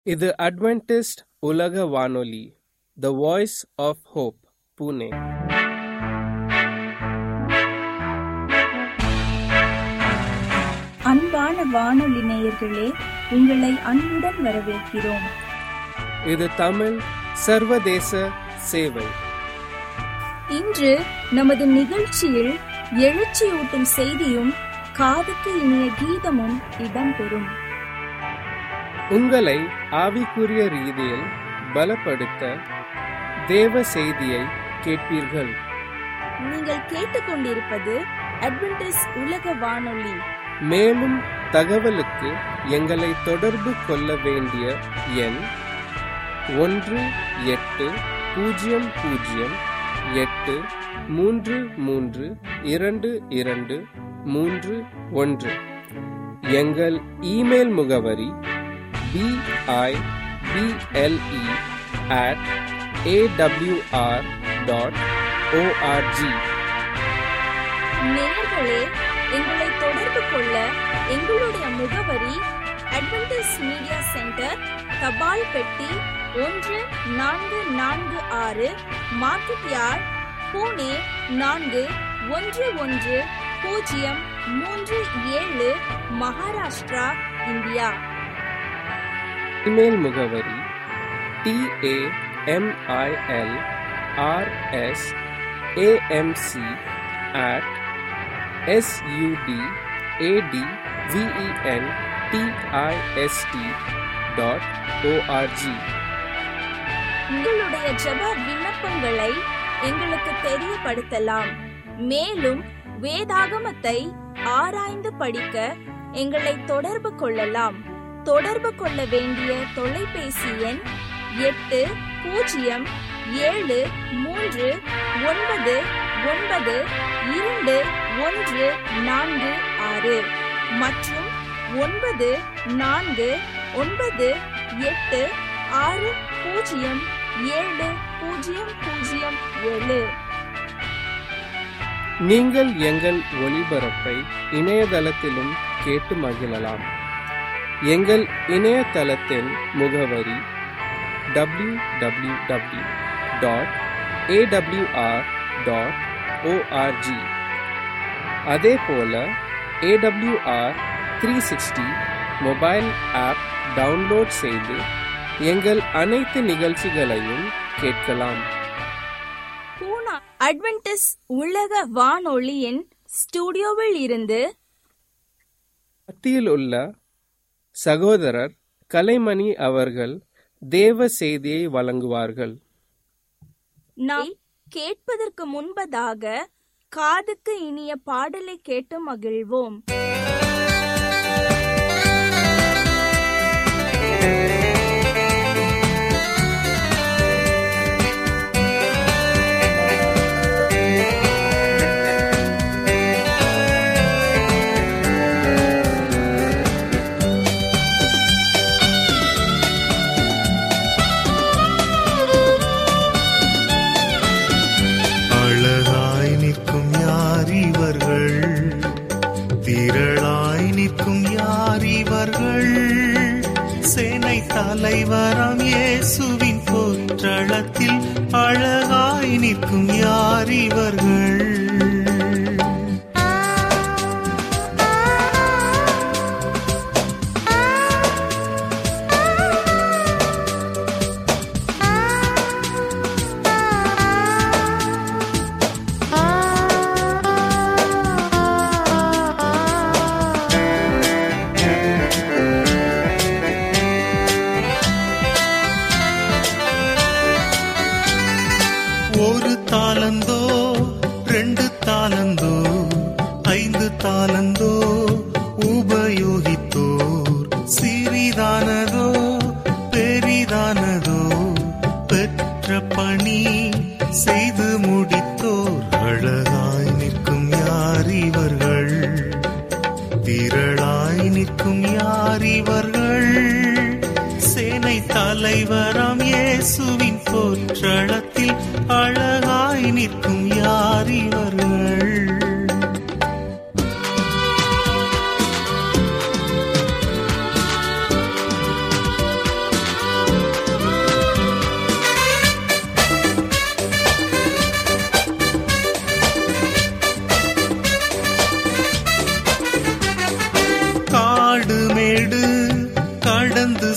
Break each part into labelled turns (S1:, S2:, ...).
S1: இது அட்வென்டிஸ்ட் உலக வானொலி the voice of hope Pune
S2: அன்பான வானொலி நேயர்களே உங்களை அன்புடன் வரவேற்கிறோம்
S1: இது தமிழ் சர்வதேச சேவை
S2: இன்று நமது நிகழ்ச்சியில் எழுச்சியூட்டும் செய்தியும் காதுக்கு இனிய கீதமும் இடம்பெறும்
S1: உங்களை ஆவிக்குரிய ரீதியில் பலப்படுத்த தேவ செய்தியை கேட்பீர்கள்
S2: நீங்கள் கேட்டுக்கொண்டிருப்பது அட்வென்டிஸ் உலக வானொலி
S1: மேலும் தகவலுக்கு எங்களை தொடர்பு கொள்ள வேண்டிய எண் ஒன்று எட்டு பூஜ்ஜியம் பூஜ்ஜியம் எட்டு மூன்று மூன்று இரண்டு இரண்டு மூன்று ஒன்று எங்கள் இமெயில் முகவரி B I B L E at A W R dot O R G
S2: நேயர்களே எங்களை தொடர்பு கொள்ள எங்களுடைய முகவரி அட்வென்டிஸ் மீடியா சென்டர் தபால் பெட்டி ஒன்று நான்கு நான்கு ஆறு மார்க்கெட் யார்ட் பூனே நான்கு ஒன்று ஒன்று பூஜ்ஜியம் மூன்று ஏழு மகாராஷ்டிரா இந்தியா
S1: இமெயில் முகவரி T A M I L R S A M C at S U D A D V E N T I S T dot O R G
S2: உங்களுடைய ஜெப விண்ணப்பங்களை எங்களுக்கு தெரியப்படுத்தலாம் மேலும் வேதாகமத்தை ஆராய்ந்து படிக்க எங்களை தொடர்பு கொள்ளலாம் தொடர்பு கொள்ள வேண்டிய தொலைபேசி எண் எட்டு பூஜ்ஜியம் ஏழு மூன்று ஒன்பது ஒன்பது இரண்டு ஒன்று நான்கு ஆறு மற்றும் ஒன்பது நான்கு ஒன்பது எட்டு ஆறு பூஜ்ஜியம் ஏழு பூஜ்ஜியம் பூஜ்ஜியம் ஏழு
S1: நீங்கள் எங்கள் ஒளிபரப்பை இணையதளத்திலும் கேட்டு மகிழலாம் எங்கள் இணையதளத்தின் முகவரி W W W dot A W R dot O R G அதே போல A W R three sixty mobile app download செய்து எங்கள் அனைத்து நிகழ்ச்சிகளையும் கேட்கலாம்
S2: பூனா அட்வென்டிஸ் உலக வானொலியின் ஸ்டுடியோவில் இருந்து
S1: மத்தியில் உள்ள சகோதரர் கலைமணி அவர்கள் தேவ செய்தியை வழங்குவார்கள்
S2: நாம் கேட்பதற்கு முன்பதாக காதுக்கு இனிய பாடலை கேட்டு மகிழ்வோம்
S3: அழகாய் நிற்கும் யார் இவர்கள் திரளாய் நிற்கும் யார் இவர்கள் சேனை தலைவராம் இயேசுவின் போற்றளத்தில் அழகாய் நிற்கும் யார் இவர்கள் ஒரு தாளந்தோ ரெண்டு தாளந்தோ ஐந்து தாளந்தோ உபயோகித்தோர் சிறிதானதோ பெரிதானதோ பெற்ற பணி செய்து முடித்தோர் அழகாய் நிற்கும் யார் இவர்கள் திரளாய் நிற்கும் யார் இவர்கள் சேனை தலைவராம் இயேசுவின் போற்றளத்தில் அழகாய் நிற்கும் யார் இவர்கள்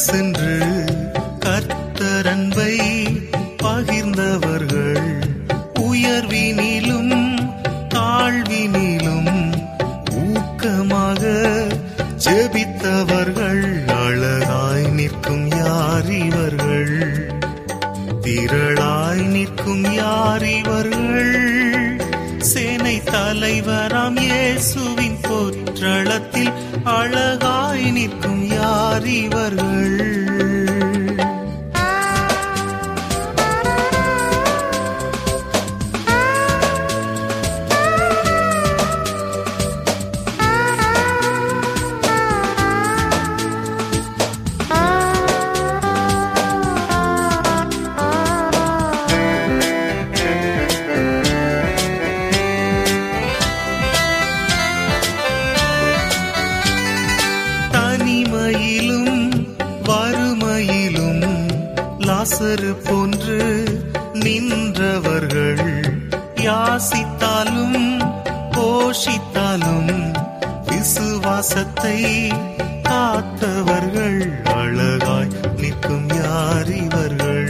S3: சென்று கர்த்தரன்பை பகிர்ந்தவர்கள் உயர்வினிலும் தாழ்வினிலும் ஊக்கமாக ஜெபித்தவர்கள் அழகாய் நிற்கும் யார் இவர்கள் திரளாய் நிற்கும் யார் இவர்கள் சேனை தலைவராம் இயேசுவின் போற்றளத்தில் அழகாய் நிற்கும் யார் இவர்கள் தனிமையிலும் வறுமையிலும் லாசரு போன்று நின்றவர்கள் யாசித்தாலும் போஷித்தாலும் விசுவாசத்தை காத்தவர்கள் அழகாய் நிற்கும் யார் இவர்கள்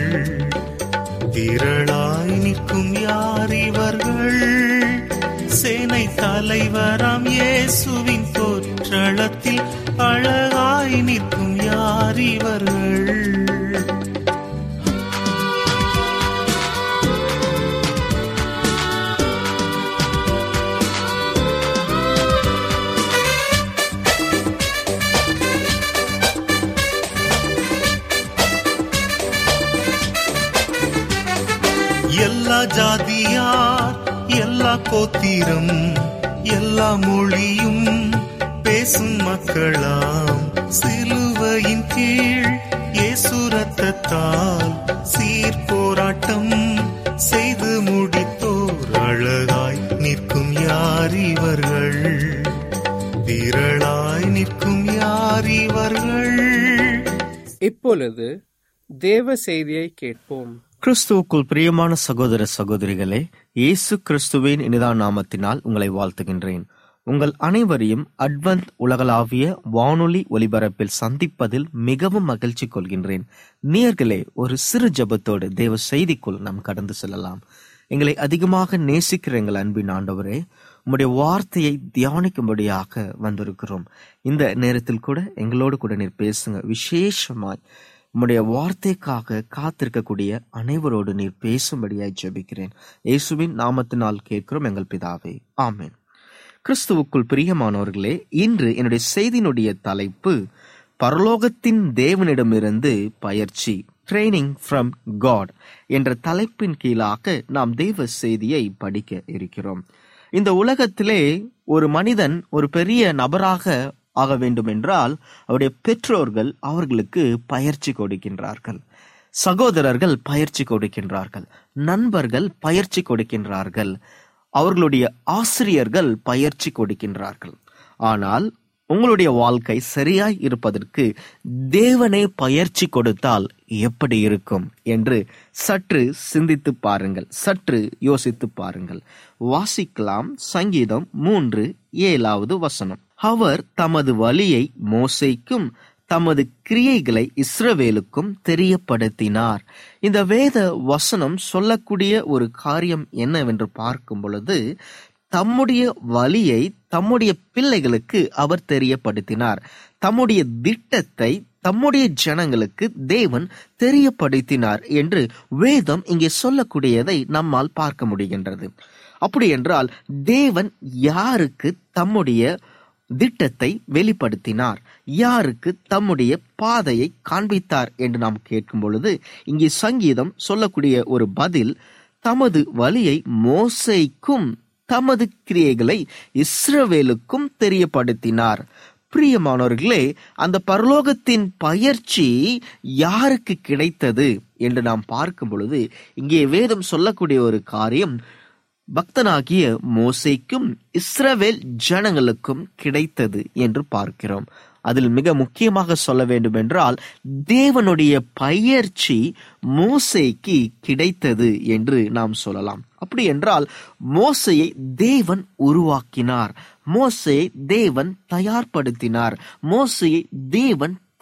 S3: திரளாய் நிற்கும் யார் இவர்கள் சேனை தலைவராம் இயேசுவின் போற்றளத்தில் அழகாய் நிற்கும் யார் இவர்கள் எல்லா ஜாதியார் எல்லா கோத்திரம் எல்லா மொழியும் பேசும் மக்களாம் சிலுவையின் கீழ் இயேசு ரத்தத்தால் சீர் போராட்டம் செய்து முடித்தோர் அழகாய் நிற்கும் யார் இவர்கள் திரளாய் நிற்கும் யார் இவர்கள்
S1: இப்பொழுது தேவ செய்தியை கேட்போம்
S4: கிறிஸ்துவுக்குள் பிரியமான சகோதர சகோதரிகளே இயேசு கிறிஸ்துவின் இனிதான நாமத்தினால் உங்களை வாழ்த்துகின்றேன் உங்கள் அனைவரையும் அட்வந்த் உலகளாவிய வானொலி ஒலிபரப்பில் சந்திப்பதில் மிகவும் மகிழ்ச்சி கொள்கின்றேன் நேர்களே ஒரு சிறு ஜெபத்தோடு தேவ செய்திக்குள் நாம் கடந்து செல்லலாம் எங்களை அதிகமாக நேசிக்கிற எங்கள் அன்பின் ஆண்டவரே உம்முடைய வார்த்தையை தியானிக்கும்படியாக வந்திருக்கிறோம் இந்த நேரத்தில் கூட எங்களோடு கூட நீர் பேசுங்க விசேஷமாய் உம்முடைய வார்த்தைக்காக காத்திருக்கக்கூடிய அனைவரோடு நீர் பேசும்படியாய் ஜெபிக்கிறேன் இயேசுவின் நாமத்தினால் கேட்கிறோம் எங்கள் பிதாவே ஆமென் கிறிஸ்துவுக்குள் பிரியமானவர்களே இன்று என்னுடைய செய்தியினுடைய தலைப்பு பரலோகத்தின் தேவனிடமிருந்து பயிற்சி ட்ரைனிங் ஃப்ரம் காட் என்ற தலைப்பின் கீழாக நாம் தேவ செய்தியை படிக்க இருக்கிறோம் இந்த உலகத்திலே ஒரு மனிதன் ஒரு பெரிய நபராக ஆக வேண்டும் என்றால் அவருடைய பெற்றோர்கள் அவர்களுக்கு பயிற்சி கொடுக்கின்றார்கள் சகோதரர்கள் பயிற்சி கொடுக்கின்றார்கள் நண்பர்கள் பயிற்சி கொடுக்கின்றார்கள் அவர்களுடைய ஆசிரியர்கள் பயிற்சி கொடுக்கின்றார்கள் ஆனால் உங்களுடைய வாழ்க்கை சரியாய் இருப்பதற்கு தேவனே பயிற்சி கொடுத்தால் எப்படி இருக்கும் என்று சற்று சிந்தித்து பாருங்கள் சற்று யோசித்து பாருங்கள் வாசிக்கலாம் சங்கீதம் மூன்று ஏழாவது வசனம் அவர் தமது வழியை மோசைக்கும் தமது கிரியைகளை இஸ்ரவேலுக்கும் தெரியப்படுத்தினார் இந்த வேத வசனம் சொல்லக்கூடிய ஒரு காரியம் என்னவென்று பார்க்கும் பொழுது தம்முடைய வழியை தம்முடைய பிள்ளைகளுக்கு அவர் தெரியப்படுத்தினார் தம்முடைய திட்டத்தை தம்முடைய ஜனங்களுக்கு தேவன் தெரியப்படுத்தினார் என்று வேதம் இங்கே சொல்லக்கூடியதை நம்மால் பார்க்க முடிகின்றது அப்படி என்றால் தேவன் யாருக்கு தம்முடைய திட்டத்தை வெளிப்படுத்தினார் யாருக்கு தம்முடைய பாதையை காண்பித்தார் என்று நாம் கேட்கும் பொழுது இங்கே சங்கீதம் சொல்லக்கூடிய ஒரு பதில் தமது வழியை மோசைக்கும் தமது கிரியைகளை இஸ்ரவேலுக்கும் தெரியப்படுத்தினார் பிரியமானவர்களே அந்த பரலோகத்தின் பயிற்சி யாருக்கு கிடைத்தது என்று நாம் பார்க்கும் பொழுது இங்கே வேதம் சொல்லக்கூடிய ஒரு காரியம் பக்தனாகிய மோசைக்கும் இஸ்ரவேல் ஜனங்களுக்கும் கிடைத்தது என்று பார்க்கிறோம் அதில் மிக முக்கியமாக சொல்ல வேண்டும் என்றால் தேவனுடைய பயிற்சி மோசைக்கு கிடைத்தது என்று நாம் சொல்லலாம் அப்படி என்றால் மோசையை தேவன் உருவாக்கினார் மோசையை தேவன் தயார்படுத்தினார் மோசையை தேவன்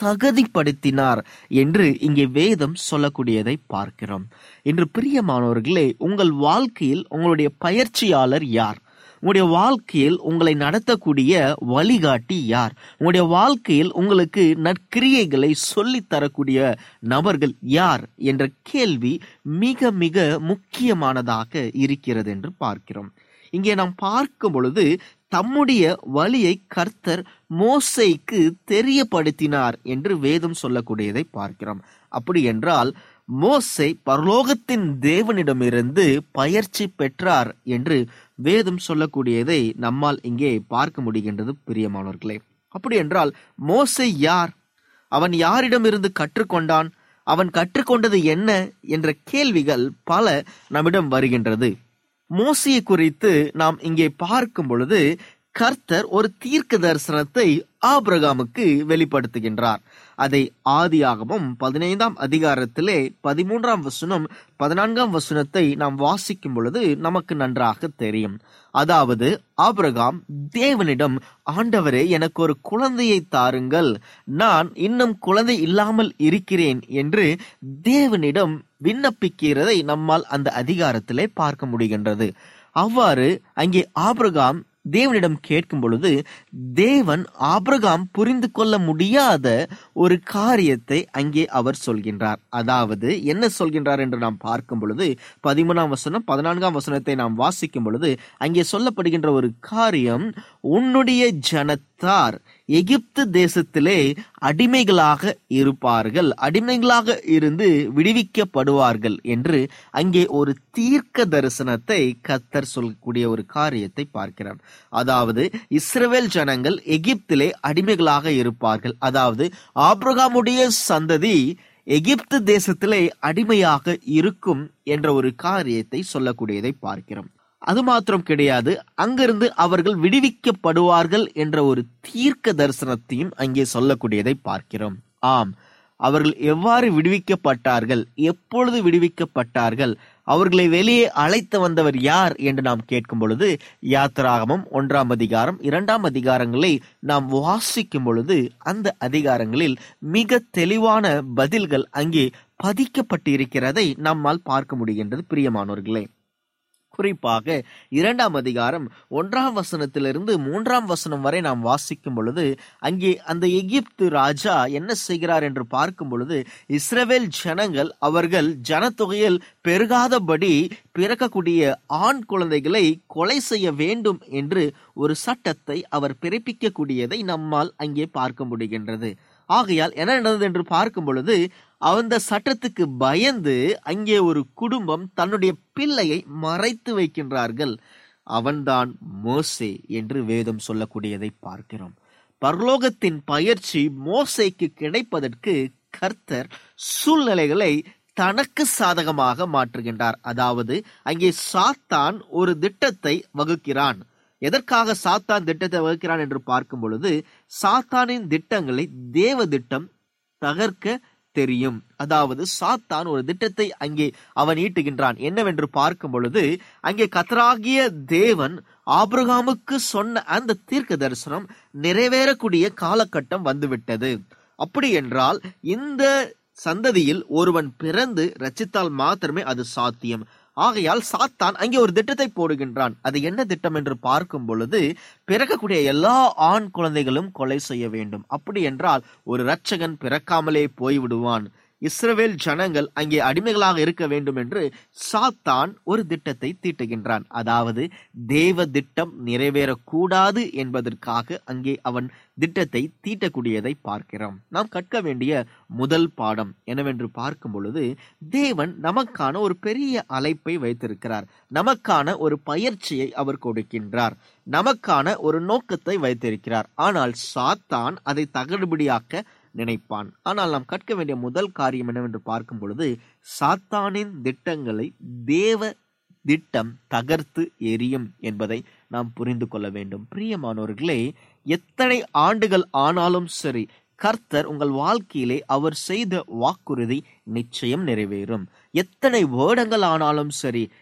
S4: தகுதிப்படுத்தினார் என்று இங்கே வேதம் சொல்லக்கூடியதை பார்க்கிறோம் இன்று பிரியமானவர்களே உங்கள் வாழ்க்கையில் உங்களுடைய பயிற்சியாளர் யார் உங்களுடைய வாழ்க்கையில் உங்களை நடத்தக்கூடிய வழிகாட்டி யார் உங்களுடைய வாழ்க்கையில் உங்களுக்கு நற்கிரியைகளை சொல்லித் தரக்கூடிய நபர்கள் யார் என்ற கேள்வி மிக மிக முக்கியமானதாக இருக்கிறது என்று பார்க்கிறோம் இங்கே நாம் பார்க்கும் பொழுது தம்முடைய வழியை கர்த்தர் மோசைக்கு தெரியப்படுத்தினார் என்று வேதம் சொல்லக்கூடியதை பார்க்கிறோம் அப்படி என்றால் மோசை பரலோகத்தின் தேவனிடமிருந்து பயிற்சி பெற்றார் என்று வேதம் சொல்லக்கூடியதை நம்மால் இங்கே பார்க்க முடிகின்றது பிரியமானவர்களே அப்படி என்றால் மோசை யார் அவன் யாரிடமிருந்து கற்றுக்கொண்டான் அவன் கற்றுக்கொண்டது என்ன என்ற கேள்விகள் பல நம்மிடம் வருகின்றது மோசையை குறித்து நாம் இங்கே பார்க்கும் பொழுது கர்த்தர் ஒரு தீர்க்க தரிசனத்தை ஆபிரகாமுக்கு வெளிப்படுத்துகின்றார் அதை ஆதியாகமும் பதினைந்தாம் அதிகாரத்திலே பதிமூன்றாம் வசனம் பதினான்காம் வசனத்தை நாம் வாசிக்கும் பொழுது நமக்கு நன்றாக தெரியும் அதாவது ஆபிரகாம் தேவனிடம் ஆண்டவரே எனக்கு ஒரு குழந்தையை தாருங்கள் நான் இன்னும் குழந்தை இல்லாமல் இருக்கிறேன் என்று தேவனிடம் விண்ணப்பிக்கிறதை நம்மால் அந்த அதிகாரத்திலே பார்க்க முடிகின்றது அவ்வாறு அங்கே ஆபிரகாம் தேவனிடம் கேட்கும் பொழுது தேவன் ஆபிரகாம் புரிந்து கொள்ள முடியாத ஒரு காரியத்தை அங்கே அவர் சொல்கின்றார் அதாவது என்ன சொல்கின்றார் என்று நாம் பார்க்கும் பொழுது பதிமூணாம் வசனம் பதினான்காம் வசனத்தை நாம் வாசிக்கும் பொழுது அங்கே சொல்லப்படுகின்ற ஒரு காரியம் உன்னுடைய ஜனத்தார் எகிப்து தேசத்திலே அடிமைகளாக இருப்பார்கள் அடிமைகளாக இருந்து விடுவிக்கப்படுவார்கள் என்று அங்கே ஒரு தீர்க்க தரிசனத்தை கத்தர் சொல்லக்கூடிய ஒரு காரியத்தை பார்க்கிறோம் அதாவது இஸ்ரவேல் ஜனங்கள் எகிப்திலே அடிமைகளாக இருப்பார்கள் அதாவது ஆப்ரகாமுடைய சந்ததி எகிப்து தேசத்திலே அடிமையாக இருக்கும் என்ற ஒரு காரியத்தை சொல்லக்கூடியதை பார்க்கிறோம் அது மாத்திரம் கிடையாது அங்கிருந்து அவர்கள் விடுவிக்கப்படுவார்கள் என்ற ஒரு தீர்க்க தரிசனத்தையும் அங்கே சொல்லக்கூடியதை பார்க்கிறோம் ஆம் அவர்கள் எவ்வாறு விடுவிக்கப்பட்டார்கள் எப்பொழுது விடுவிக்கப்பட்டார்கள் அவர்களை வெளியே அழைத்து வந்தவர் யார் என்று நாம் கேட்கும் பொழுது யாத்திராகமம் ஒன்றாம் அதிகாரம் இரண்டாம் அதிகாரங்களை நாம் வாசிக்கும் பொழுது அந்த அதிகாரங்களில் மிக தெளிவான பதில்கள் அங்கே பதிக்கப்பட்டு இருக்கிறதை நம்மால் பார்க்க முடிகின்றது பிரியமானவர்களே குறிப்பாக இரண்டாம் அதிகாரம் ஒன்றாம் வசனத்திலிருந்து மூன்றாம் வசனம் வரை நாம் வாசிக்கும் பொழுது அங்கே அந்த எகிப்து ராஜா என்ன செய்கிறார் என்று பார்க்கும் பொழுது இஸ்ரவேல் ஜனங்கள் அவர்கள் ஜனத்தொகையில் பெருகாதபடி பிறக்கக்கூடிய ஆண் குழந்தைகளை கொலை செய்ய வேண்டும் என்று ஒரு சட்டத்தை அவர் பிறப்பிக்கக்கூடியதை நம்மால் அங்கே பார்க்க முடிகின்றது ஆகையால் என்ன நடந்தது என்று பார்க்கும் பொழுது அந்த சட்டத்துக்கு பயந்து அங்கே ஒரு குடும்பம் தன்னுடைய பிள்ளையை மறைத்து வைக்கின்றார்கள் அவன்தான் மோசே என்று வேதம் சொல்லக்கூடியதை பார்க்கிறோம் பரலோகத்தின் பயிற்சி மோசைக்கு கிடைப்பதற்கு கர்த்தர் சூழ்நிலைகளை தனக்கு சாதகமாக மாற்றுகின்றார் அதாவது அங்கே சாத்தான் ஒரு திட்டத்தை வகுக்கிறான் எதற்காக சாத்தான் திட்டத்தை வகுக்கிறான் என்று பார்க்கும் பொழுது சாத்தானின் திட்டங்களை தேவ திட்டம் தகர்க்க தெரியும் அதாவது சாத்தான் ஒரு திட்டத்தை அங்கே அவன் ஈட்டுகின்றான் என்னவென்று பார்க்கும் பொழுது அங்கே கத்தராகிய தேவன் ஆபிரகாமுக்கு சொன்ன அந்த தீர்க்க தரிசனம் நிறைவேறக்கூடிய காலகட்டம் வந்துவிட்டது அப்படி என்றால் இந்த சந்ததியில் ஒருவன் பிறந்து ரச்சித்தால் மாத்திரமே அது சாத்தியம் ஆகையால் சாத்தான் அங்கே ஒரு திட்டத்தை போடுகின்றான் அது என்ன திட்டம் என்று பார்க்கும் பொழுது பிறக்கக்கூடிய எல்லா ஆண் குழந்தைகளும் கொலை செய்ய வேண்டும் அப்படி என்றால் ஒரு இரட்சகன் பிறக்காமலே போய்விடுவான் இஸ்ரவேல் ஜனங்கள் அங்கே அடிமைகளாக இருக்க வேண்டும் என்று சாத்தான் ஒரு திட்டத்தை தீட்டுகின்றான் அதாவது தேவ திட்டம் நிறைவேறக்கூடாது என்பதற்காக அங்கே அவன் திட்டத்தை தீட்டக்கூடியதை பார்க்கிறோம் நாம் கற்க வேண்டிய முதல் பாடம் என்னவென்று பார்க்கும் பொழுது தேவன் நமக்கான ஒரு பெரிய அழைப்பை வைத்திருக்கிறார் நமக்கான ஒரு பயிற்சியை அவர் கொடுக்கின்றார் நமக்கான ஒரு நோக்கத்தை வைத்திருக்கிறார் ஆனால் சாத்தான் அதை தகடுபடியாக்க நினைப்பான் ஆனால் நாம் கற்க வேண்டிய முதல் காரியம் என்னவென்று பார்க்கும் பொழுது சாத்தானின் திட்டங்களை தேவ திட்டம் தகர்த்து எரியும் என்பதை நாம் புரிந்து கொள்ள வேண்டும் பிரியமானவர்களே எத்தனை ஆண்டுகள் ஆனாலும் சரி கர்த்தர் உங்கள் வாழ்க்கையிலே அவர் செய்த வாக்குறுதி நிச்சயம் நிறைவேறும் எத்தனை வருடங்கள் ஆனாலும் சரி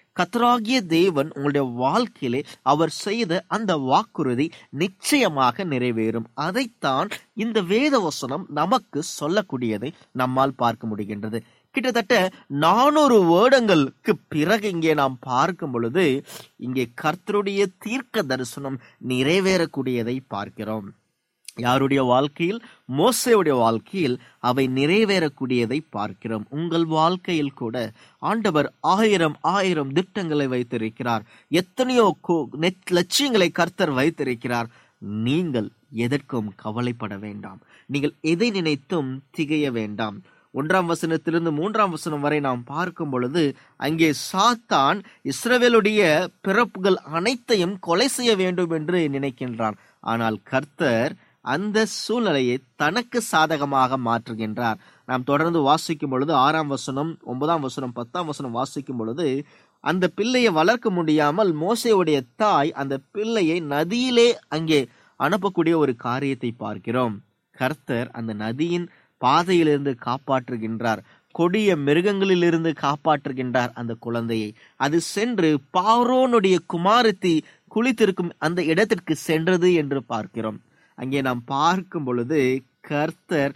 S4: கத்தராகிய தேவன் உங்களுடைய வாழ்க்கையிலே அவர் செய்த அந்த வாக்குறுதி நிச்சயமாக நிறைவேறும் அதைத்தான் இந்த வேத வசனம் நமக்கு சொல்லக்கூடியதை நம்மால் பார்க்க முடிகின்றது கிட்டத்தட்ட நானூறு வருடங்களுக்கு பிறகு இங்கே நாம் பார்க்கும் பொழுது இங்கே கர்த்தருடைய தீர்க்க தரிசனம் நிறைவேறக்கூடியதை பார்க்கிறோம் யாருடைய வாழ்க்கையில் மோசையுடைய வாழ்க்கையில் அவை நிறைவேறக்கூடியதை பார்க்கிறோம் உங்கள் வாழ்க்கையில் கூட ஆண்டவர் ஆயிரம் ஆயிரம் திட்டங்களை வைத்திருக்கிறார் எத்தனையோ கோ- நெத்- லட்சியங்களை கர்த்தர் வைத்திருக்கிறார் நீங்கள் எதற்கும் கவலைப்பட வேண்டாம் நீங்கள் எதை நினைத்தும் திகைய வேண்டாம் ஒன்றாம் வசனத்திலிருந்து மூன்றாம் வசனம் வரை நாம் பார்க்கும் பொழுது அங்கே சாத்தான் இஸ்ரவேலுடைய பிறப்புகள் அனைத்தையும் கொலை செய்ய வேண்டும் என்று நினைக்கின்றான் ஆனால் கர்த்தர் அந்த சூழ்நிலையை தனக்கு சாதகமாக மாற்றுகின்றார் நாம் தொடர்ந்து வாசிக்கும் பொழுது ஆறாம் வசனம் ஒன்பதாம் வசனம் பத்தாம் வசனம் வாசிக்கும் பொழுது அந்த பிள்ளையை வளர்க்க முடியாமல் மோசையுடைய தாய் அந்த பிள்ளையை நதியிலே அங்கே அனுப்பக்கூடிய ஒரு காரியத்தை பார்க்கிறோம் கர்த்தர் அந்த நதியின் பாதையிலிருந்து காப்பாற்றுகின்றார் கொடிய மிருகங்களிலிருந்து காப்பாற்றுகின்றார் அந்த குழந்தையை அது சென்று பாரோனுடைய குமாரத்தி குளித்திருக்கும் அந்த இடத்திற்கு சென்றது என்று பார்க்கிறோம் அங்கே நாம் பார்க்கும் பொழுது கர்த்தர்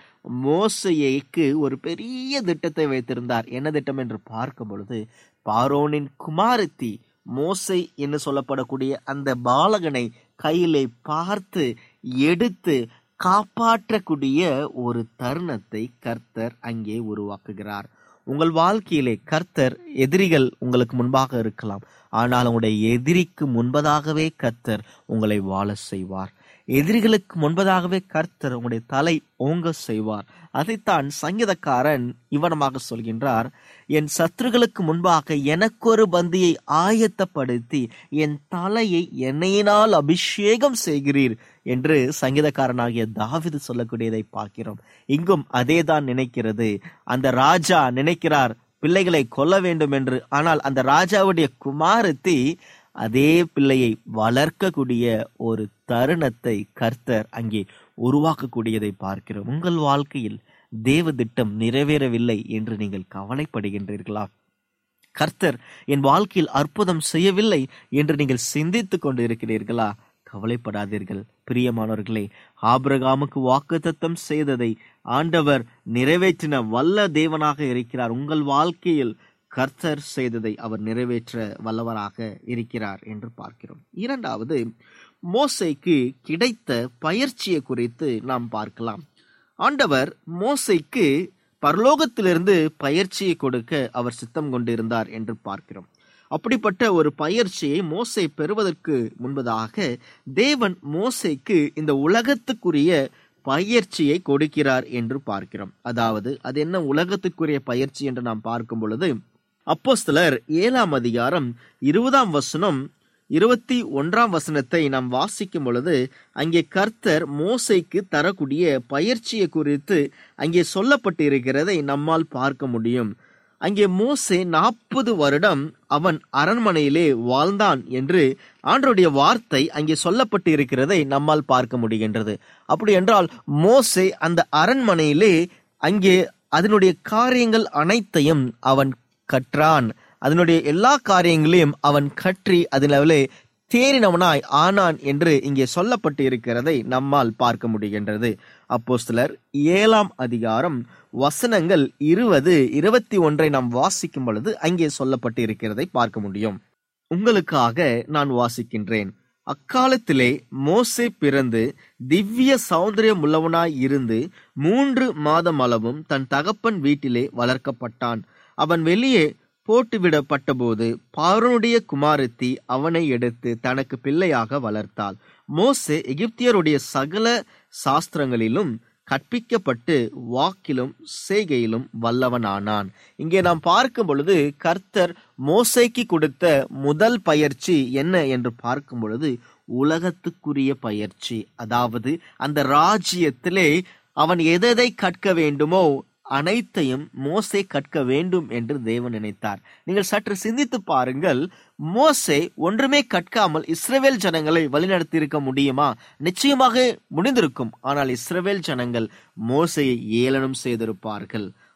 S4: மோசைக்கு ஒரு பெரிய திட்டத்தை வைத்திருந்தார் என்ன திட்டம் என்று பார்க்கும் பொழுது பாரோனின் குமாரத்தி மோசை என்று சொல்லப்படக்கூடிய அந்த பாலகனை கையிலே பார்த்து எடுத்து காப்பாற்றக்கூடிய ஒரு தருணத்தை கர்த்தர் அங்கே உருவாக்குகிறார் உங்கள் வாழ்க்கையிலே கர்த்தர் எதிரிகள் உங்களுக்கு முன்பாக இருக்கலாம் ஆனால் உங்களுடைய எதிரிக்கு முன்பதாகவே கர்த்தர் உங்களை வாழ செய்வார் எதிரிகளுக்கு முன்பதாகவே கர்த்தர் உங்களுடைய தலை ஓங்க செய்வார் அதைத்தான் சங்கீதக்காரன் இவனமாக சொல்கின்றார் என் சத்துருகளுக்கு முன்பாக எனக்கொரு பந்தியை ஆயத்தப்படுத்தி என் தலையை எண்ணெயினால் அபிஷேகம் செய்கிறீர் என்று சங்கீதக்காரனாகிய தாவிது சொல்லக்கூடியதை பார்க்கிறோம் இங்கும் அதேதான் நினைக்கிறது அந்த ராஜா நினைக்கிறார் பிள்ளைகளை கொல்ல வேண்டும் என்று ஆனால் அந்த ராஜாவுடைய குமாரத்தி அதே பிள்ளையை வளர்க்கக்கூடிய ஒரு தருணத்தை கர்த்தர் அங்கே உருவாக்கக்கூடியதை பார்க்கிறோம் உங்கள் வாழ்க்கையில் தேவ திட்டம் நிறைவேறவில்லை என்று நீங்கள் கவலைப்படுகின்றீர்களா கர்த்தர் என் வாழ்க்கையில் அற்புதம் செய்யவில்லை என்று நீங்கள் சிந்தித்துக் கொண்டு இருக்கிறீர்களா கவலைப்படாதீர்கள் பிரியமானவர்களே ஆபிரகாமுக்கு வாக்குத்தத்தம் செய்ததை ஆண்டவர் நிறைவேற்றின வல்ல தேவனாக இருக்கிறார் உங்கள் வாழ்க்கையில் கர்த்தர் செய்ததை அவர் நிறைவேற்ற வல்லவராக இருக்கிறார் என்று பார்க்கிறோம் இரண்டாவது மோசைக்கு கிடைத்த பயிற்சியை குறித்து நாம் பார்க்கலாம் ஆண்டவர் மோசைக்கு பரலோகத்திலிருந்து பயிற்சியை கொடுக்க அவர் சித்தம் கொண்டிருந்தார் என்று பார்க்கிறோம் அப்படிப்பட்ட ஒரு பயிற்சியை மோசை பெறுவதற்கு முன்பதாக தேவன் மோசைக்கு இந்த உலகத்துக்குரிய பயிற்சியை கொடுக்கிறார் என்று பார்க்கிறோம் அதாவது அது என்ன உலகத்துக்குரிய பயிற்சி என்று நாம் பார்க்கும் பொழுது அப்போஸ்தலர் ஏழாம் அதிகாரம் இருபதாம் வசனம் இருபத்தி ஒன்றாம் வசனத்தை நாம் வாசிக்கும் பொழுது அங்கே கர்த்தர் மோசைக்கு தரக்கூடிய பயிற்சியை குறித்து அங்கே சொல்லப்பட்டிருக்கிறதை நம்மால் பார்க்க முடியும் அங்கே மோசே நாற்பது வருடம் அவன் அரண்மனையிலே வாழ்ந்தான் என்று ஆண்டருடைய வார்த்தை அங்கே சொல்லப்பட்டு இருக்கிறதை நம்மால் பார்க்க முடிகின்றது அப்படி என்றால் மோசே அந்த அரண்மனையிலே அங்கே அதனுடைய காரியங்கள் அனைத்தையும் அவன் கற்றான் அதனுடைய எல்லா காரியங்களையும் அவன் கற்றி அதிலே தேறினவனாய் ஆனான் என்று இங்கே சொல்லப்பட்டு இருக்கிறதை நம்மால் பார்க்க முடிகின்றது அப்போ சிலர் ஏழாம் அதிகாரம் வசனங்கள் இருபது இருபத்தி ஒன்றை நாம் வாசிக்கும் பொழுது அங்கே சொல்லப்பட்டு இருக்கிறதை பார்க்க முடியும் உங்களுக்காக நான் வாசிக்கின்றேன் அக்காலத்திலே மோசே பிறந்து திவ்ய சௌந்தரியம் உள்ளவனாய் இருந்து மூன்று மாதம் அளவும் தன் தகப்பன் வீட்டிலே வளர்க்கப்பட்டான் அவன் வெளியே போட்டுவிடப்பட்டபோது பார்வனுடைய குமாரத்தி அவனை எடுத்து தனக்கு பிள்ளையாக வளர்த்தாள் மோசே எகிப்தியருடைய சகல சாஸ்திரங்களிலும் கற்பிக்கப்பட்டு வாக்கிலும் செய்கையிலும் வல்லவனானான் இங்கே நாம் பார்க்கும் பொழுது கர்த்தர் மோசைக்கு கொடுத்த முதல் பயிற்சி என்ன என்று பார்க்கும் பொழுது உலகத்துக்குரிய பயிற்சி அதாவது அந்த ராஜ்யத்திலே அவன் எதை கற்க வேண்டுமோ அனைத்தையும் மோசே கற்க வேண்டும் என்று தேவன் நினைத்தார் நீங்கள் சற்று சிந்தித்து பாருங்கள் மோசே ஒன்றுமே கற்காமல் இஸ்ரவேல் ஜனங்களை வழிநடத்தி இருக்க முடியுமா நிச்சயமாக முடிந்திருக்கும் ஆனால் இஸ்ரவேல் ஜனங்கள் மோசையை ஏளனம் செய்திருப்பார்கள்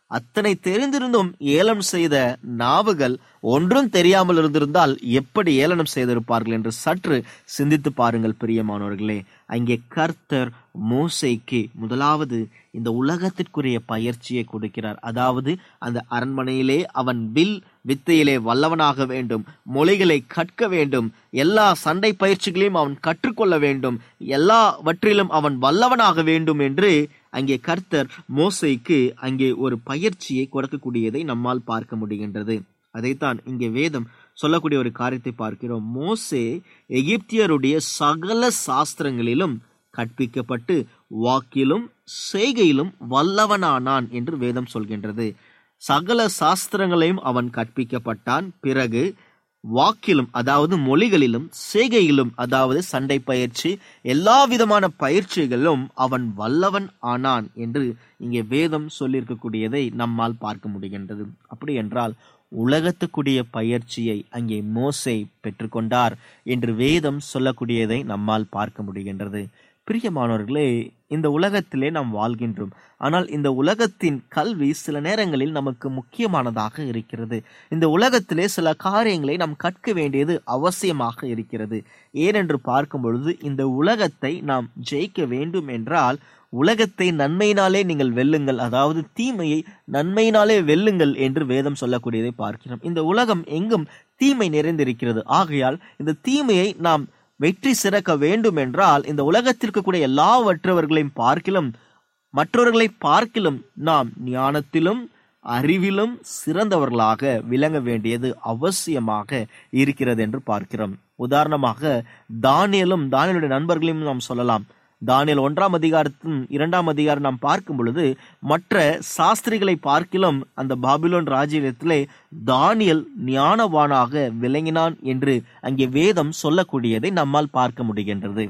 S4: அத்தனை தெரிந்திருந்தும் ஏலம் செய்த நாவுகள் ஒன்றும் தெரியாமல் இருந்திருந்தால் எப்படி ஏளனம் செய்திருப்பார்கள் என்று சற்று சிந்தித்து பாருங்கள் பிரியமானவர்களே அங்கே கர்த்தர் மோசைக்கு முதலாவது இந்த உலகத்திற்குரிய பயிற்சியை கொடுக்கிறார் அதாவது அந்த அரண்மனையிலே அவன் வில் வித்தையிலே வல்லவனாக வேண்டும் மொழிகளை கற்க வேண்டும் எல்லா சண்டை பயிற்சிகளையும் அவன் கற்றுக்கொள்ள வேண்டும் எல்லாவற்றிலும் அவன் வல்லவனாக வேண்டும் என்று அங்கே கர்த்தர் மோசைக்கு அங்கே ஒரு பயிற்சியை கொடுக்கக்கூடியதை நம்மால் பார்க்க முடிகின்றது அதைத்தான் இங்கே வேதம் சொல்லக்கூடிய ஒரு காரியத்தை பார்க்கிறோம் மோசே எகிப்தியருடைய சகல சாஸ்திரங்களிலும் கற்பிக்கப்பட்டு வாக்கிலும் செய்கையிலும் வல்லவனானான் என்று வேதம் சொல்கின்றது சகல சாஸ்திரங்களையும் அவன் கற்பிக்கப்பட்டான் பிறகு வாக்கிலும் அதாவது மொழிகளிலும் செய்கையிலும் அதாவது சண்டை பயிற்சி எல்லா விதமான பயிற்சிகளிலும் அவன் வல்லவன் ஆனான் என்று இங்கே வேதம் சொல்லியிருக்கக்கூடியதை நம்மால் பார்க்க முடிகின்றது அப்படி என்றால் உலகத்துக்குரிய பயிற்சியை அங்கே மோசை பெற்றுக்கொண்டார் என்று வேதம் சொல்லக்கூடியதை நம்மால் பார்க்க முடிகின்றது பிரியமானவர்களே இந்த உலகத்திலே நாம் வாழ்கின்றோம் ஆனால் இந்த உலகத்தின் கல்வி சில நேரங்களில் நமக்கு முக்கியமானதாக இருக்கிறது இந்த உலகத்திலே சில காரியங்களை நாம் கற்க வேண்டியது அவசியமாக இருக்கிறது ஏனென்று பார்க்கும் பொழுது இந்த உலகத்தை நாம் ஜெயிக்க வேண்டும் என்றால் உலகத்தை நன்மையினாலே நீங்கள் வெல்லுங்கள் அதாவது தீமையை நன்மையினாலே வெல்லுங்கள் என்று வேதம் சொல்லக்கூடியதை பார்க்கிறோம் இந்த உலகம் எங்கும் தீமை நிறைந்திருக்கிறது ஆகையால் இந்த தீமையை நாம் வெற்றி சிறக்க வேண்டும் என்றால் இந்த உலகத்திற்கு கூட எல்லாவற்றவர்களையும் பார்க்கிலும் மற்றவர்களை பார்க்கிலும் நாம் ஞானத்திலும் அறிவிலும் சிறந்தவர்களாக விளங்க வேண்டியது அவசியமாக இருக்கிறது என்று பார்க்கிறோம் உதாரணமாக தானியலும் தானியலுடைய நண்பர்களையும் நாம் சொல்லலாம் தானியல் ஒன்றாம் அதிகாரத்தின் இரண்டாம் அதிகாரம் நாம் பார்க்கும் பொழுது மற்ற சாஸ்திரிகளை பார்க்கிலும் அந்த பாபிலோன் ராஜ்யத்திலே தானியல் ஞானவானாக விளங்கினான் என்று அங்கே வேதம் சொல்லக்கூடியதை நம்மால் பார்க்க முடிகின்றது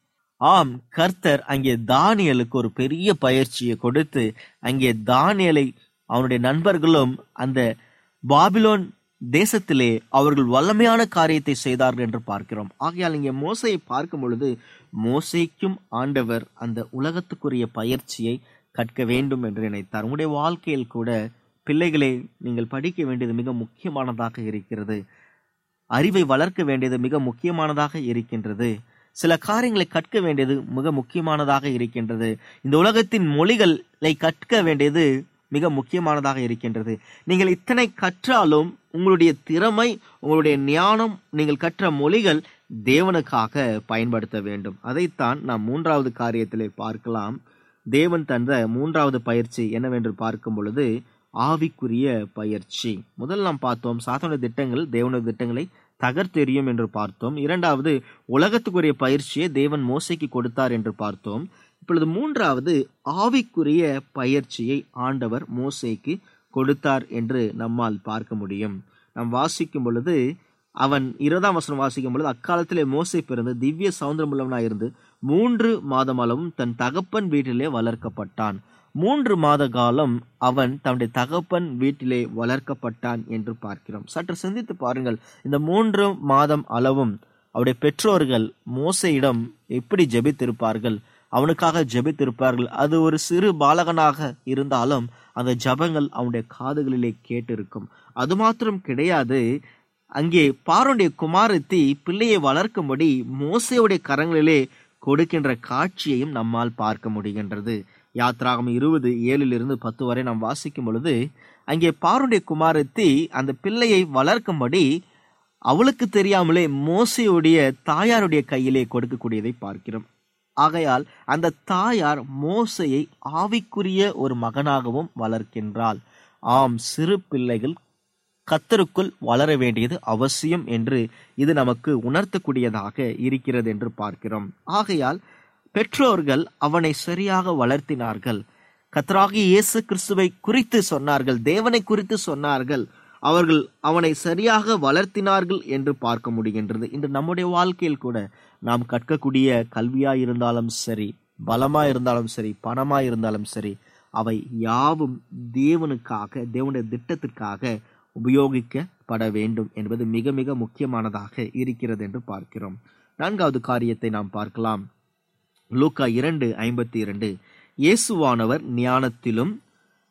S4: ஆம் கர்த்தர் அங்கே தானியலுக்கு ஒரு பெரிய பயிற்சியை கொடுத்து அங்கே தானியலை அவனுடைய நண்பர்களும் அந்த பாபிலோன் தேசத்திலே அவர்கள் வல்லமையான காரியத்தை செய்தார்கள் என்று பார்க்கிறோம் ஆகையால் இங்கே மோசையை பார்க்கும் பொழுது மோசைக்கும் ஆண்டவர் அந்த உலகத்துக்குரிய பயிற்சியை கற்க வேண்டும் என்று நினைத்தார் உங்களுடைய வாழ்க்கையில் கூட பிள்ளைகளை நீங்கள் படிக்க வேண்டியது மிக முக்கியமானதாக இருக்கிறது அறிவை வளர்க்க வேண்டியது மிக முக்கியமானதாக இருக்கின்றது சில காரியங்களை கற்க வேண்டியது மிக முக்கியமானதாக இருக்கின்றது இந்த உலகத்தின் மொழிகளை கற்க வேண்டியது மிக முக்கியமானதாக இருக்கின்றது நீங்கள் இத்தனை கற்றாலும் உங்களுடைய திறமை உங்களுடைய ஞானம் நீங்கள் கற்ற மொழிகள் தேவனுக்காக பயன்படுத்த வேண்டும் அதைத்தான் நாம் மூன்றாவது காரியத்திலே பார்க்கலாம் தேவன் தந்த மூன்றாவது பயிற்சி என்னவென்று பார்க்கும் பொழுது ஆவிக்குரிய பயிற்சி முதல் நாம் பார்த்தோம் சாத்தானுடைய திட்டங்கள் தேவனுடைய திட்டங்களை தகர்த்தெறியும் என்று பார்த்தோம் இரண்டாவது உலகத்துக்குரிய பயிற்சியை தேவன் மோசைக்கு கொடுத்தார் என்று பார்த்தோம் இப்பொழுது மூன்றாவது ஆவிக்குரிய பயிற்சியை ஆண்டவர் மோசைக்கு கொடுத்தார் என்று நம்மால் பார்க்க முடியும் நாம் வாசிக்கும் பொழுது அவன் இருபதாம் வசனம் வாசிக்கும் பொழுது அக்காலத்திலே மோசை பிறந்து திவ்ய சௌந்தரமுள்ளவனாய் இருந்து மூன்று மாதம் அளவும் தன் தகப்பன் வீட்டிலே வளர்க்கப்பட்டான் மூன்று மாத காலம் அவன் தன்னுடைய தகப்பன் வீட்டிலே வளர்க்கப்பட்டான் என்று பார்க்கிறோம் சற்று சிந்தித்து பாருங்கள் இந்த மூன்று மாதம் அளவும் அவருடைய பெற்றோர்கள் மோசையிடம் எப்படி ஜெபித்திருப்பார்கள் அவனுக்காக ஜெபித்திருப்பார்கள் அது ஒரு சிறு பாலகனாக இருந்தாலும் அந்த ஜபங்கள் அவனுடைய காதுகளிலே கேட்டிருக்கும் அது மாத்திரம் கிடையாது அங்கே பாருடைய குமாரத்தி பிள்ளையை வளர்க்கும்படி மோசையுடைய கரங்களிலே கொடுக்கின்ற காட்சியையும் நம்மால் பார்க்க முடிகின்றது யாத்ராகம் இருபது ஏழிலிருந்து பத்து வரை நாம் வாசிக்கும் பொழுது அங்கே பாருடைய குமாரத்தி அந்த பிள்ளையை வளர்க்கும்படி அவளுக்கு தெரியாமலே மோசையுடைய தாயாருடைய கையிலே கொடுக்கக்கூடியதை பார்க்கிறோம் ஆகையால் அந்த தாயார் மோசையை ஆவிக்குரிய ஒரு மகனாகவும் வளர்க்கின்றாள் ஆம் சிறு பிள்ளைகள் கத்தருக்குள் வளர வேண்டியது அவசியம் என்று இது நமக்கு உணர்த்தக்கூடியதாக இருக்கிறது என்று பார்க்கிறோம் ஆகையால் பெற்றோர்கள் அவனை சரியாக வளர்த்தினார்கள் கத்தராகி இயேசு கிறிஸ்துவை குறித்து சொன்னார்கள் தேவனை குறித்து சொன்னார்கள் அவர்கள் அவனை சரியாக வளர்த்தினார்கள் என்று பார்க்க முடிகின்றது இன்று நம்முடைய வாழ்க்கையில் கூட நாம் கற்கக்கூடிய கல்வியா இருந்தாலும் சரி பலமா இருந்தாலும் சரி பணமா இருந்தாலும் சரி அவை யாவும் தேவனுக்காக தேவனுடைய திட்டத்திற்காக உபயோகிக்கப்பட வேண்டும் என்பது மிக மிக முக்கியமானதாக இருக்கிறது என்று பார்க்கிறோம் நான்காவது காரியத்தை நாம் பார்க்கலாம் லூக்கா இரண்டு ஐம்பத்தி இரண்டு இயேசுவானவர் ஞானத்திலும்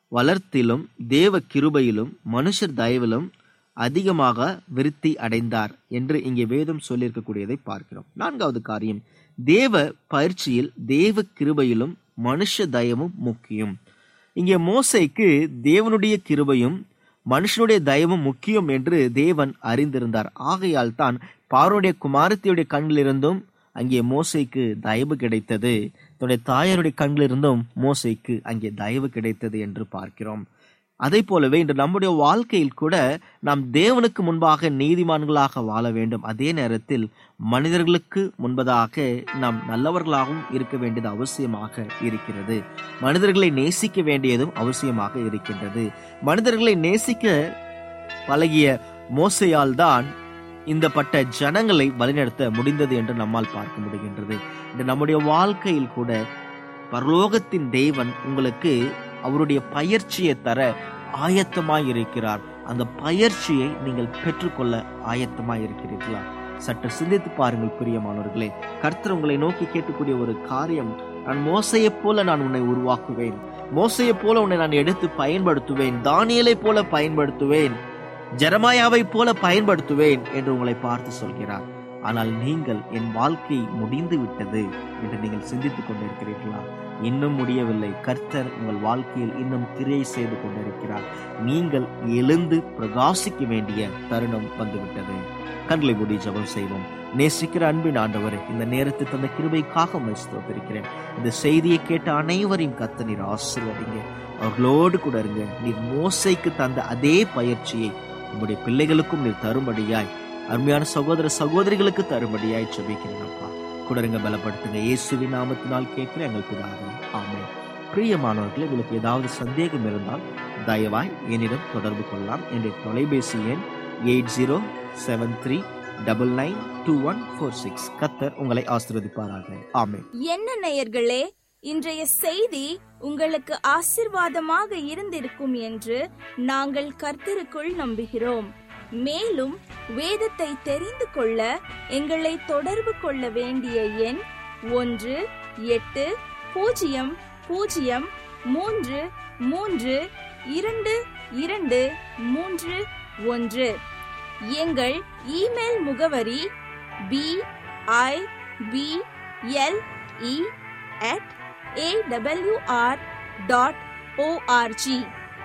S4: வளர்த்திலும் தேவ கிருபையிலும் மனுஷர் தயவிலும் அதிகமாக விருத்தி அடைந்தார் என்று இங்கே வேதம் சொல்லியிருக்கக்கூடியதை பார்க்கிறோம் நான்காவது காரியம் தேவ பயிற்சியில் தேவ கிருபையிலும் மனுஷ தயவும் முக்கியம் இங்கே மோசைக்கு தேவனுடைய கிருபையும் மனுஷனுடைய தயவும் முக்கியம் என்று தேவன் அறிந்திருந்தார் ஆகையால் தான் பார்வனுடைய குமாரத்தியுடைய கண்ணிலிருந்தும் அங்கே மோசைக்கு தயவு கிடைத்தது தன்னுடைய தாயாருடைய கண்ணிலிருந்தும் மோசைக்கு அங்கே தயவு கிடைத்தது என்று பார்க்கிறோம் அதே போலவே இன்று நம்முடைய வாழ்க்கையில் கூட நாம் தேவனுக்கு முன்பாக நீதிமான்களாக வாழ வேண்டும் அதே நேரத்தில் மனிதர்களுக்கு முன்பதாக நாம் நல்லவர்களாகவும் இருக்க வேண்டியது அவசியமாக இருக்கிறது மனிதர்களை நேசிக்க வேண்டியதும் அவசியமாக இருக்கின்றது மனிதர்களை நேசிக்க பழகிய மோசையால் தான் இந்த பட்ட ஜனங்களை வழிநடத்த முடிந்தது என்று நம்மால் பார்க்க முடிகின்றது இந்த நம்முடைய வாழ்க்கையில் கூட பரலோகத்தின் தேவன் உங்களுக்கு அவருடைய பயிற்சியை தர ஆயத்தமாய் இருக்கிறார் அந்த பயிற்சியை நீங்கள் பெற்றுக்கொள்ள ஆயத்தமாய் இருக்கிறீர்களா சற்று சிந்தித்து பாருங்கள் பிரியமானவர்களே கர்த்தர் உங்களை நோக்கி கேட்கக்கூடிய ஒரு காரியம் நான் மோசையைப் போல நான் உன்னை உருவாக்குவேன் மோசையைப் போல உன்னை நான் எடுத்து பயன்படுத்துவேன் தானியலை போல பயன்படுத்துவேன் ஜெரமாயாவை போல பயன்படுத்துவேன் என்று உங்களை பார்த்து சொல்கிறார் ஆனால் நீங்கள் என் வாழ்க்கை முடிந்து விட்டது என்று நீங்கள் சிந்தித்துக் கொண்டிருக்கிறீர்களா இன்னும் முடியவில்லை கர்த்தர் உங்கள் வாழ்க்கையில் இன்னும் கிரியை செய்து கொண்டிருக்கிறார் நீங்கள் எழுந்து பிரகாசிக்க வேண்டிய தருணம் வந்துவிட்டது கண்களை மூடி ஜெபம் செய்வோம் நேசிக்கிற அன்பின் ஆண்டவர் இந்த நேரத்தை தந்த கிருபைக்காக உண்மை ஸ்தோத்திருக்கிறேன் இந்த செய்தியை கேட்ட அனைவரையும் கத்த நீர் ஆசீர்வதிங்க அவர்களோடு கூட இருங்க நீர் மோசைக்கு தந்த அதே பயிற்சியை உங்களுடைய பிள்ளைகளுக்கும் நீர் தரும்படியாய் அருமையான சகோதர சகோதரிகளுக்கு தரும்படியாய் ஜெபிக்கிறேன் அப்பா கூட இருங்க பலப்படுத்துங்க இயேசுவின் நாமத்தினால் கேட்கிற எங்கள் பிதாவே ஆமென் பிரியமானவர்களே உங்களுக்கு ஏதாவது சந்தேகம் இருந்தால் தயவாய் என்னிடம் தொடர்பு கொள்ளலாம் என்னுடைய தொலைபேசி எண் eight zero seven three double nine two one four six கத்தர் உங்களை ஆசீர்வதிப்பாராக ஆமென்
S2: என்ன நேயர்களே இன்றைய செய்தி உங்களுக்கு ஆசிர்வாதமாக இருந்திருக்கும் என்று நாங்கள் கர்த்தருக்குள் நம்புகிறோம் மேலும் வேதத்தை தெரிந்து கொள்ள எங்களை தொடர்பு கொள்ள வேண்டிய எண் ஒன்று எட்டு பூஜ்ஜியம் பூஜ்ஜியம் மூன்று மூன்று இரண்டு இரண்டு மூன்று ஒன்று எங்கள் இமெயில் முகவரி B I B L E at A W R dot O R G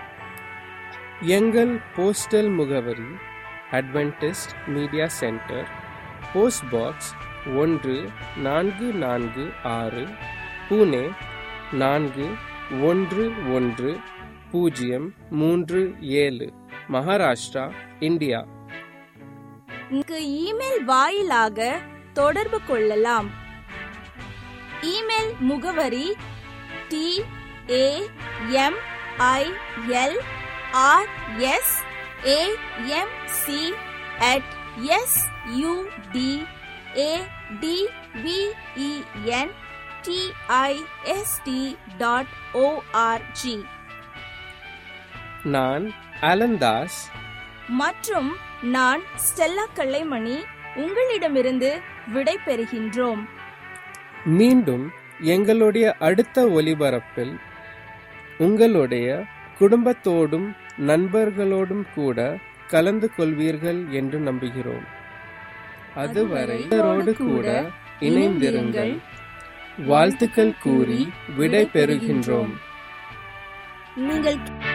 S1: எங்கள் போஸ்டல் முகவரி Adventist media centre post box ஒன்று நான்கு நான்கு ஆறு புனே நான்கு ஒன்று ஒன்று பூஜ்ஜியம் மூன்று ஏழு மகாராஷ்டிரா இந்தியா
S2: இங்கு இமெயில் வாயிலாக தொடர்பு கொள்ளலாம் இமெயில் முகவரி T A M I L R S A M C at S U D A D V E N T I S T dot O R G
S1: நான் அலந்தாஸ்
S2: மற்றும் நான் ஸ்டெல்லா கல்லைமணி உங்களிடமிருந்து விடை பெறுகின்றோம்
S1: மீண்டும் எங்களுடைய அடுத்த ஒலிபரப்பில் உங்களுடைய குடும்பத்தோடும் நண்பர்களோடும் கூட கலந்து கொள்வீர்கள் என்று நம்புகிறோம் அதுவரை இவரோடு கூட இணைந்திருங்கள் வாழ்த்துக்கள் கூறி விடை பெறுகின்றோம்
S2: நீங்கள்